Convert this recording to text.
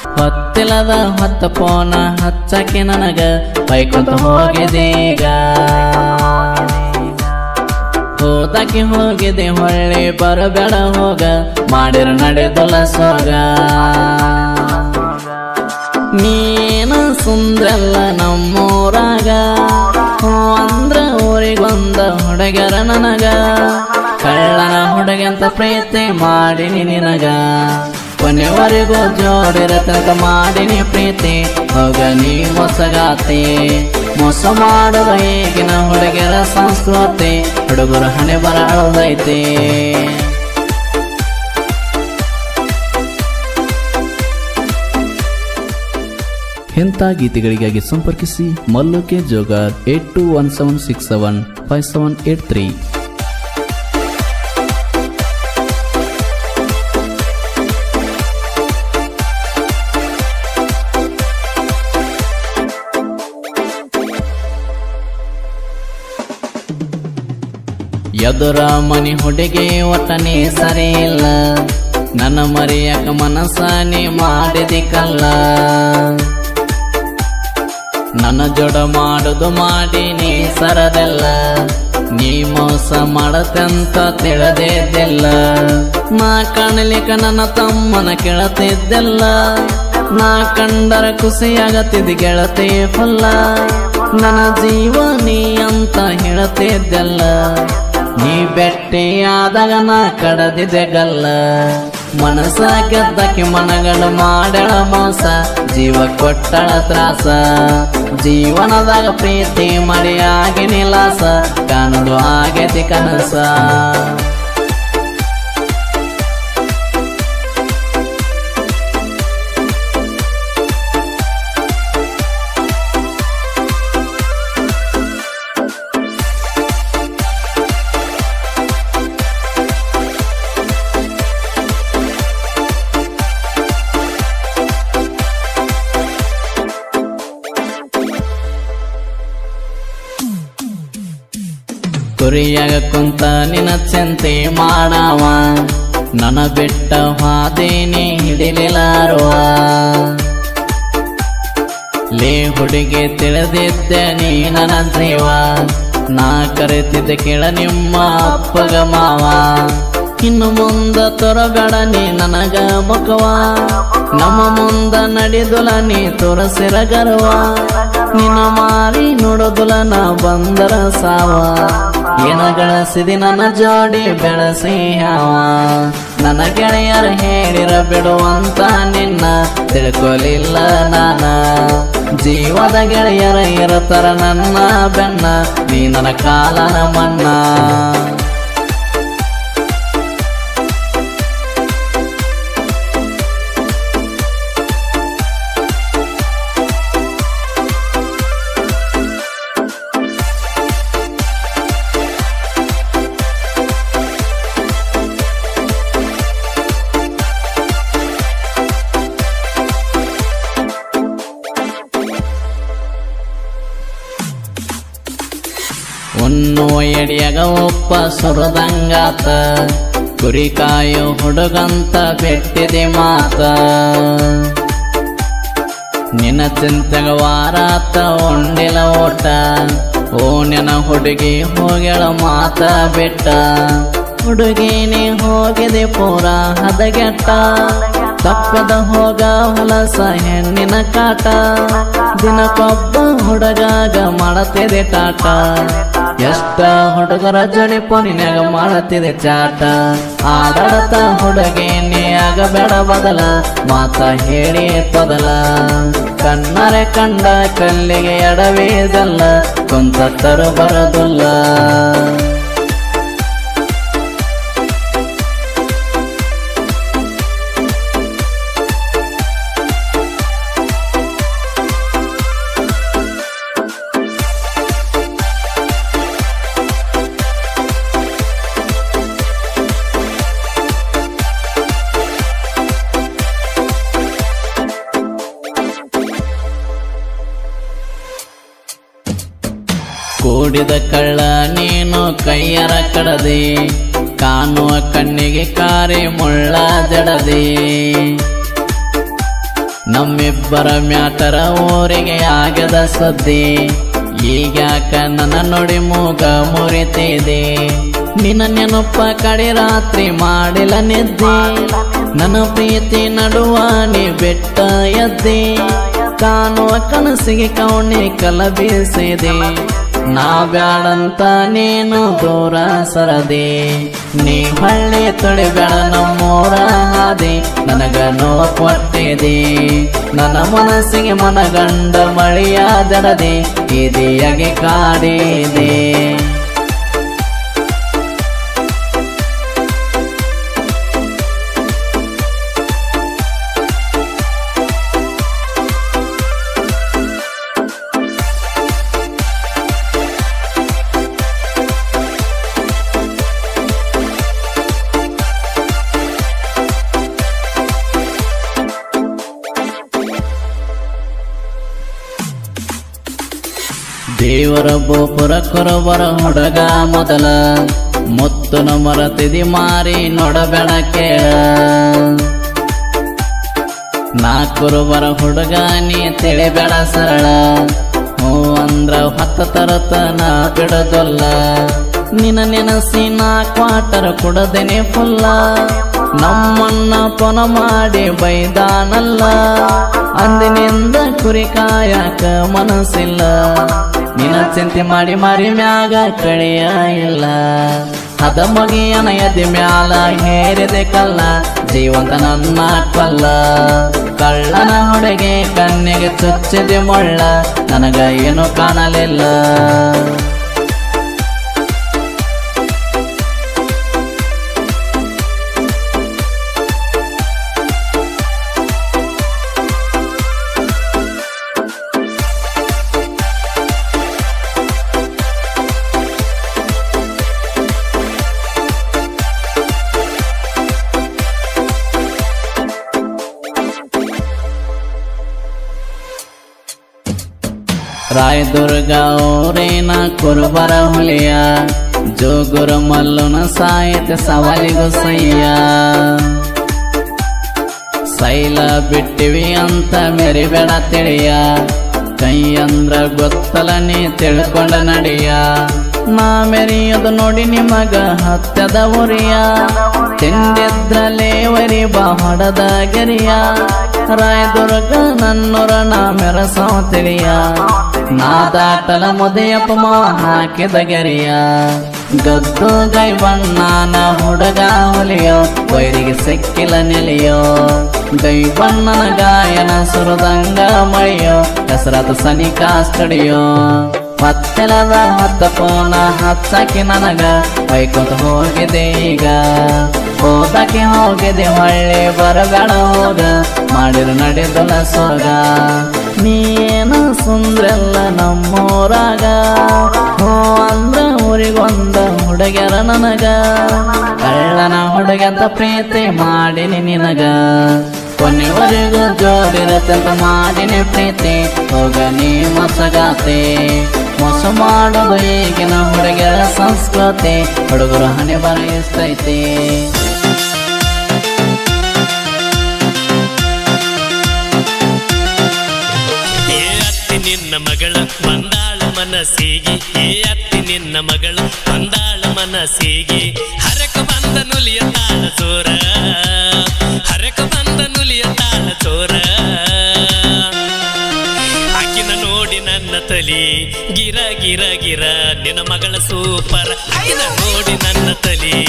ಹೊತ್ತಿಲ್ಲದ ಹೊತ್ತ ಪೋನ ಹಚ್ಚಕ್ಕೆ ನನಗ ಬೈಕೊಂತ ಹೋಗಿದೀಗ ಹೋದಕ್ಕೆ ಹೋಗಿದೆ ಹೊಳ್ಳಿ ಬರಬೇಡ ಹೋಗ ಮಾಡಿರ ನಡೆದಲ್ಲ ಸೋಗ ನೀನು ಸುಂದ್ರಲ್ಲ ನಮ್ಮೂರಾಗ ಹ್ಞೂ ಅಂದ್ರ ಊರಿಗೊಂದ ಹುಡುಗರ ನನಗ ಕಳ್ಳನ ಹುಡುಗಂತ ಪ್ರೀತಿ ಮಾಡಿನಿ ನಿನಗ ಕೊನೆವರೆಗೂ ಜೋಡಿರ ತನಕ ಮಾಡಿನಿ ಪ್ರೀತಿ ಹೋಗ ನೀ ಮೊಸಗಾತಿ ಮೋಸ ಮಾಡುವ ಈಗಿನ ಹುಡುಗರ ಸಂಸ್ಕೃತಿ ಹುಡುಗರು ಹಣೆ ಬರ ಅಳದೈತಿ ಇಂಥ ಗೀತೆಗಳಿಗಾಗಿ ಸಂಪರ್ಕಿಸಿ ಮಲ್ಲುಕೆ ಜೋಗಾರ್ eight two one seven six seven five seven eight three ಎದುರ ಮನಿ ಹುಡುಗಿ ಒಟ್ಟನೆ ಸರಿ ಇಲ್ಲ ನನ್ನ ಮರಿಯಕ ಮನಸ್ಸ ನೀ ಮಾಡಿದಿ ಕಲ್ಲ ನನ್ನ ಜೋಡ ಮಾಡುದು ಮಾಡಿ ನೀ ಸರದೆಲ್ಲ ನೀ ಮೋಸ ಮಾಡತಂತ ತಿಳಿದಿದ್ದಿಲ್ಲ ನಾ ಕಾಣಲಿಕ್ಕ ನನ್ನ ತಮ್ಮನ ಕೇಳತಿದ್ದೆಲ್ಲ ನಾ ಕಂಡರ ಖುಷಿಯಾಗತ್ತಿದ್ ಗೆಳತಿ ಫುಲ್ಲ ನನ್ನ ಜೀವ ನೀ ಅಂತ ಹೇಳತಿದ್ದೆಲ್ಲ ನೀ ಬೆಟ್ಟಿಯಾದಾಗ ನಾ ಕಡದಿದೆ ಗಲ್ಲ ಮನಸ ಗೆದ್ದಕ್ಕೆ ಮನಗಳು ಮಾಡಳ ಮೋಸ ಜೀವ ಕೊಟ್ಟಳ ತ್ರಾಸ ಜೀವನದಾಗ ಪ್ರೀತಿ ಮಾಡಿ ಆಗಿ ನಿಲಾಸ ಕಾಣಲು ಆಗೈತಿ ಕನಸ ಕುರಿಯಾಗ ಕುಂತ ನಿನ ಚಿಂತೆ ಮಾಡವ ನನ್ನ ಬಿಟ್ಟ ಹಾದೇನಿ ಹಿಡಿಲಿಲಾರುವ ಲೇ ಹುಡುಗಿ ತಿಳಿದಿದ್ದೆ ನೀ ನನ್ನ ಜೀವ ನಾ ಕರೆತಿದ್ದೆ ಕೇಳ ನಿಮ್ಮ ಅಪ್ಪಗ ಮಾವ ಇನ್ನು ಮುಂದ ತೋರಬೇಡ ನೀ ನನಗ ಮುಖವ ನಮ್ಮ ಮುಂದ ನಡೆದುಲ ನೀ ತೋರಸಿರ ಗರ್ವ ನಿನ್ನ ಮಾರಿ ನೋಡೋದುಲ ನಾ ಬಂದರ ಸಾವ ಏನ ಗಳಿಸಿದಿ ನನ್ನ ಜೋಡಿ ಬೆಳೆಸಿ ಯಾವ ನನ್ನ ಗೆಳೆಯರು ಹೇಳಿರ ಬಿಡುವಂತ ನಿನ್ನ ತಿಳ್ಕೊಲಿಲ್ಲ ನಾನ ಜೀವದ ಗೆಳೆಯರ ಇರತರ ನನ್ನ ಬೆನ್ನ ನೀ ನನ್ನ ಕಾಲನ ಮನ್ನ ಉಣ್ಣುವ ಎಡಿಯಾಗ ಒಪ್ಪ ಸುರದಂಗಾತ ಕುರಿ ಕಾಯೋ ಹುಡುಗಂತ ಬೆಟ್ಟಿದೆ ಮಾತ ನಿನ್ನ ಚಿಂತೆಗ ವಾರಾತ ಉಂಡಿಲ ಓಟ ಓ ನಿನ್ನ ಹುಡುಗಿ ಹೋಗ್ಯಾಳ ಮಾತ ಬಿಟ್ಟ ಹುಡುಗಿ ನೀ ಹೋಗಿದೆ ಪೂರ ಹದಗೆಟ್ಟ ತಪ್ಪದ ಹೋಗ ಹೊಲಸ ಹೆಣ್ಣಿನ ಕಾಟ ದಿನಕ್ಕೊಬ್ಬ ಹುಡುಗಾಗ ಮಾಡತಿದೆ ಟಾಟ ಎಷ್ಟ ಹುಡುಗರ ಜಡಿ ಪೊನಿನ್ಯಾಗ ಮಾಡತಿದೆ ಚಾಟ ಆಡಾಡತ ಹುಡುಗಿ ನೀ ಆಗಬೇಡ ಬದಲ ಮಾತ ಹೇಳಿ ತೊದಲ ಕಣ್ಣರೆ ಕಂಡ ಕಲ್ಲಿಗೆ ಎಡವೇದಲ್ಲ ಕುಂತ ತರು ಬರದುಲ್ಲ ಕೂಡಿದ ಕಳ್ಳ ನೀನು ಕೈಯರ ಕಡದೆ ಕಾಣುವ ಕಣ್ಣಿಗೆ ಕಾರಿ ಮುಳ್ಳ ಜಡದೆ ಇಬ್ಬರ ಮ್ಯಾಟರ ಊರಿಗೆ ಆಗದ ಸುದ್ದಿ ಈಗ್ಯಾಕ ನನ್ನ ನೋಡಿ ಮೂಗ ಮುರಿತಿದೆ ನಿನ್ನ ನೆನಪ ಕಡೆ ರಾತ್ರಿ ಮಾಡಿಲ್ಲ ನಿದ್ದೆ ನನ್ನ ಪ್ರೀತಿ ನಡುವ ನೀ ಬೆಟ್ಟ ಎದ್ದೆ ಕಾಣುವ ಕನಸಿಗೆ ಕವಣಿ ಕಲ ಬೀಸಿದೆ ನಾ ಬ್ಯಾಡಂತ ನೀನು ದೂರ ಸರದೆ ನೀ ಹಳ್ಳಿ ತೊಳಿಬೇಡ ನಮ್ಮೂರ ಹಾದಿ ನನಗ ನೋವ ಕೊಟ್ಟಿದೆ ನನ್ನ ಮನಸ್ಸಿಗೆ ಮನಗಂಡ ಮಳೆಯ ಜಡದೆ ಇದೆಯಾಗಿ ಕಾಡಿದೆ ದೇವರ ಬೋಪುರ ಕೊರವರ ಹುಡುಗ ಮೊದಲ ಮುತ್ತುನ ಮರತಿದಿ ಮಾರಿ ನೋಡಬೇಡ ಕೇಳ ನಾ ಕುರುಬರ ಹುಡುಗ ನೀ ತಿಳಿಬೇಡ ಸರಳ ಹ್ಞೂ ಅಂದ್ರ ಹತ್ತ ತರತನ ಬಿಡದಲ್ಲ ನಿನ್ನ ನೆನಸಿ ನಾ ಕ್ವಾಟರ್ ಕುಡದೇನೆ ಫುಲ್ಲ ನಮ್ಮನ್ನ ಪೊನ ಮಾಡಿ ಬೈದಾನಲ್ಲ ಅಂದಿನಿಂದ ಕುರಿ ಕಾಯಕ ಮನಸ್ಸಿಲ್ಲ ನಿನ್ನ ಚಿಂತೆ ಮಾಡಿ ಮಾರಿ ಮ್ಯಾಗ ಕಳೆಯ ಇಲ್ಲ ಅದ ಮಗಿಯನ ಎದೆ ಮ್ಯಾಲ ಹೇರಿದೆ ಕಲ್ಲ ಜೀವಂತ ನನ್ನ ಕಲ್ಲ ಕಳ್ಳನ ಹೊಡೆಗೆ ಕಣ್ಣಿಗೆ ಚುಚ್ಚಿದೆ ಮೊಳ್ಳ ನನಗ ಏನು ಕಾಣಲಿಲ್ಲ ರಾಯದುರ್ಗ ಊರಿನ ಕುರುಬರ ಹುಲಿಯ ಜೋಗುರ ಮಲ್ಲುನ ಸಾಹಿತ್ಯ ಸವಾಲಿಗೂ ಸಯ್ಯ ಸೈಲ ಬಿಟ್ಟಿವಿ ಅಂತ ಮೆರಿಬೇಡ ತಿಳಿಯ ಕೈ ಅಂದ್ರ ಗೊತ್ತಲ ನೀ ತಿಳ್ಕೊಂಡ ನಡಿಯ ನಾ ಮೆರೆಯೋದು ನೋಡಿ ನಿಮಗ ಹತ್ಯದ ಉರಿಯ ತಿಂದಿದ್ರಲೇ ವರಿ ಹೊಡದ ಗೆರಿಯ ರಾಯದುರ್ಗ ನನ್ನೂರ ನಾ ಮೆರಸೋ ತಿಳಿಯ ನಾ ದಾಟಲ ಮುದೆಯಪ್ಪ ಮಾವ ಹಾಕಿದ ಗೆರಿಯ ಗದ್ದು ಗೈ ಬಣ್ಣನ ಹುಡುಗ ಹುಲಿಯೋ ವೈರಿಗೆ ಸಿಕ್ಕಿಲ್ಲ ನೆಲೆಯೋ ಗೈ ಬಣ್ಣನ ಗಾಯನ ಸುರದಂಗ ಮಳೆಯೋ ಹೆಸರಾತ ಸನಿ ಕಾಸ್ತಡಿಯೋ ಮತ್ತೆಲದ ಹತ್ತ ಪೋನ ಹಚ್ಚಾಕಿ ನನಗ ಬೈಕೊಂತ ಹೋಗಿದೆ ಈಗ ಹೋದಕ್ಕೆ ಹೋಗಿದೆ ಹೊಳ್ಳಿ ಬರಬೇಡ ಹೋಗ ಮಾಡಿರು ನಡೆದಲ್ಲ ಸೋಗ ನೀನು ಸುಂದ್ರಲ್ಲ ನಮ್ಮೂರಾಗ ಹೋ ಅಂದ್ರ ಊರಿಗೊಂದ ಹುಡುಗ್ಯಾರ ನನಗ ಕಳ್ಳನ ಹುಡುಗಂತ ಪ್ರೀತಿ ಮಾಡಿನಿ ನಿನಗ ಕೊನೆವರೆಗೂ ಜೋಡಿರತ್ತಂತ ಮಾಡಿನಿ ಪ್ರೀತಿ ಹೋಗ ನೀ ಮಸಗಾತೆ ಮೋಸ ಮಾಡೋದು ಈಗಿನ ಹುಡುಗರ ಸಂಸ್ಕೃತಿ ಹುಡುಗರು ಹಣೆ ಬರ ಎಷ್ಟೈತಿ ಏ ಅತ್ತಿ ನಿನ್ನ ಮಗಳ ಬಂದಾಳ ಮನಸ್ಸಿಗೆ ಏ ಅತ್ತಿ ನಿನ್ನ ಮಗಳ ಬಂದಾಳ ಮನಸ್ಸಿಗೆ ಹರಕ ಬಂದ ನುಲಿಯ ತಾಳ ಚೋರ ಹರಕ ಬಂದ ನುಲಿಯ ತಾಳ ಚೋರ ಆಕಿನ ನೋಡಿ ನನ್ನ ತಲಿ ಗಿರ ಗಿರ ಗಿರ ನಿನ್ನ ಮಗಳ ಸೂಪರ್ ಆಕಿನ ನೋಡಿ ನನ್ನ ತಲಿ